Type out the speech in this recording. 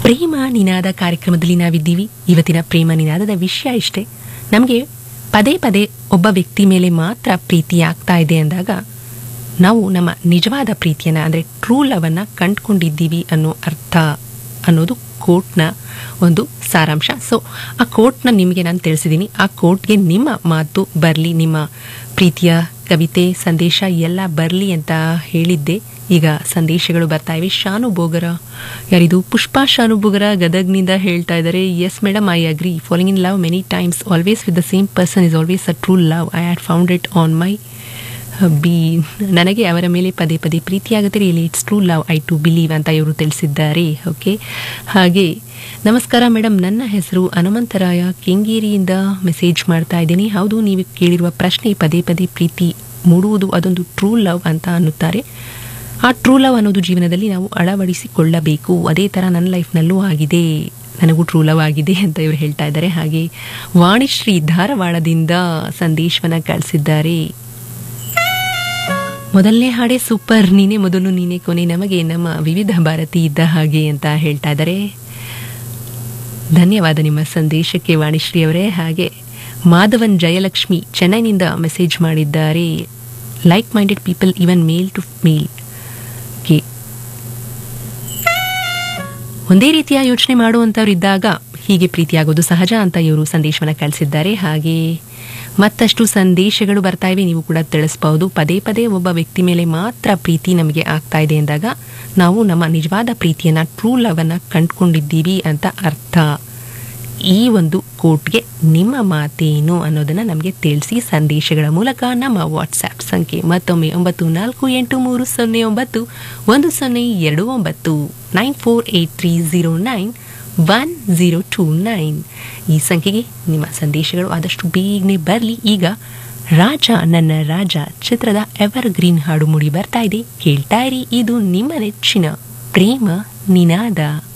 ಪ್ರೇಮ ನಿನಾದ ಕಾರ್ಯಕ್ರಮದಲ್ಲಿ ನಾವಿದ್ದೀವಿ ಇವತ್ತಿನ ಪ್ರೇಮ ನಿನಾದದ ವಿಷಯ ಇಷ್ಟೇ ನಮಗೆ ಪದೇ ಪದೇ ಒಬ್ಬ ವ್ಯಕ್ತಿ ಮೇಲೆ ಮಾತ್ರ ಪ್ರೀತಿ ಆಗ್ತಾ ಇದೆ ಅಂದಾಗ ನಾವು ನಮ್ಮ ನಿಜವಾದ ಪ್ರೀತಿಯನ್ನ ಅಂದರೆ ಟ್ರೂ ಲವನ್ನು ಕಂಡುಕೊಂಡಿದ್ದೀವಿ ಅನ್ನೋ ಅರ್ಥ ಅನ್ನೋದು ಕೋಟ್ನ ಒಂದು ಸಾರಾಂಶ ಸೊ ಆ ಕೋಟ್ನ ನಿಮಗೆ ನಾನು ತಿಳಿಸಿದ್ದೀನಿ ಆ ಕೋಟ್ಗೆ ನಿಮ್ಮ ಮಾತು ಬರಲಿ ನಿಮ್ಮ ಪ್ರೀತಿಯ ಕವಿತೆ ಸಂದೇಶ ಎಲ್ಲ ಬರಲಿ ಅಂತ ಹೇಳಿದ್ದೆ ಈಗ ಸಂದೇಶಗಳು ಬರ್ತಾ ಇವೆ ಶಾನು ಬೋಗರ ಯಾರಿದು ಪುಷ್ಪಾ ಶಾನು ಬೋಗರ ಗದಗ್ನಿಂದ ಹೇಳ್ತಾ ಇದ್ದಾರೆ yes madam I agree following in love many times always with the same person is always a true love I had found it on my be ನನಗೆ ಅವರ ಮೇಲೆ ಪದೇ ಪದೇ ಪ್ರೀತಿಯಾಗುತ್ತೆ really it's true love I too believe ಅಂತ ಇವರು ತಿಳಿಸಿದ್ದಾರೆ okay ಹಾಗೆ ನಮಸ್ಕಾರ ಮೇಡಮ್ ನನ್ನ ಹೆಸರು ಹನುಮಂತರಾಯ ಕೆಂಗೇರಿಯಿಂದ ಮೆಸೇಜ್ ಮಾಡ್ತಾ ಇದ್ದೀನಿ ಹೌದು ನೀವು ಕೇಳಿರುವ ಪ್ರಶ್ನೆ ಪದೇ ಪದೇ ಪ್ರೀತಿ ಮೂಡುವುದು ಅದೊಂದು ಟ್ರೂ ಲವ್ ಅಂತ ಅನ್ನುತ್ತಾರೆ ಆ ಟ್ರೂ ಲವ್ ಅನ್ನೋದು ಜೀವನದಲ್ಲಿ ನಾವು ಅಳವಡಿಸಿಕೊಳ್ಳಬೇಕು ಅದೇ ಥರ ನನ್ನ ಲೈಫ್ನಲ್ಲೂ ಆಗಿದೆ ನನಗೂ ಟ್ರೂ ಲವ್ ಆಗಿದೆ ಅಂತ ಇವರು ಹೇಳ್ತಾ ಇದ್ದಾರೆ ಹಾಗೆ ವಾಣಿಶ್ರೀ ಧಾರವಾಡದಿಂದ ಸಂದೇಶವನ್ನು ಕಳಿಸಿದ್ದಾರೆ ಮೊದಲನೇ ಹಾಡೇ ಸೂಪರ್ ನೀನೇ ಮೊದಲು ನೀನೇ ಕೊನೆ ನಮಗೆ ನಮ್ಮ ವಿವಿಧ ಭಾರತಿ ಇದ್ದ ಹಾಗೆ ಅಂತ ಹೇಳ್ತಾ ಇದ್ದಾರೆ ಧನ್ಯವಾದ ನಿಮ್ಮ ಸಂದೇಶಕ್ಕೆ ವಾಣಿಶ್ರೀ ಅವರೇ ಹಾಗೆ ಮಾಧವನ್ ಜಯಲಕ್ಷ್ಮಿ ಚೆನ್ನೈನಿಂದ ಮೆಸೇಜ್ ಮಾಡಿದ್ದಾರೆ like minded people even male to male ಗೆ ಒಂದೇ ರೀತಿಯ ಯೋಚನೆ ಮಾಡುವಂಥವ್ರು ಇದ್ದಾಗ ಹೀಗೆ ಪ್ರೀತಿಯಾಗೋದು ಸಹಜ ಅಂತ ಇವರು ಸಂದೇಶವನ್ನು ಕಳಿಸಿದ್ದಾರೆ ಹಾಗೆ ಮತ್ತಷ್ಟು ಸಂದೇಶಗಳು ಬರ್ತಾ ಇವೆ ನೀವು ಕೂಡ ತಿಳಿಸ್ಬಹುದು ಪದೇ ಪದೇ ಒಬ್ಬ ವ್ಯಕ್ತಿ ಮೇಲೆ ಮಾತ್ರ ಪ್ರೀತಿ ನಮಗೆ ಆಗ್ತಾ ಇದೆ ಅಂದಾಗ ನಾವು ನಮ್ಮ ನಿಜವಾದ ಪ್ರೀತಿಯನ್ನ ಟ್ರೂ ಲವ್ ಅನ್ನ ಕಂಡುಕೊಂಡಿದ್ದೀವಿ ಅಂತ ಅರ್ಥ ಈ ಒಂದು ಕೋಟ್ಗೆ ನಿಮ್ಮ ಮಾತೇನು ಅನ್ನೋದನ್ನ ನಮಗೆ ತಿಳಿಸಿ ಸಂದೇಶಗಳ ಮೂಲಕ ನಮ್ಮ ವಾಟ್ಸ್ಆ್ಯಪ್ ಸಂಖ್ಯೆ ಮತ್ತೊಮ್ಮೆ ಒಂಬತ್ತು ನಾಲ್ಕು ಎಂಟು ಮೂರು ಸೊನ್ನೆ ಒಂಬತ್ತು ಒಂದು ಸೊನ್ನೆ ಎರಡು ಒಂಬತ್ತು nine four eight three zero nine one zero two nine ಈ ಸಂಖ್ಯೆಗೆ ನಿಮ್ಮ ಸಂದೇಶಗಳು ಆದಷ್ಟು ಬೇಗನೆ ಬರಲಿ ಈಗ ರಾಜ ನನ್ನ ರಾಜ ಚಿತ್ರದ ಎವರ್ ಗ್ರೀನ್ ಹಾಡು ಮೂಡಿ ಬರ್ತಾ ಇದೆ ಕೇಳ್ತಾ ಇರಿ ಇದು ನಿಮ್ಮ ನೆಚ್ಚಿನ ಪ್ರೇಮ ನಿನಾದ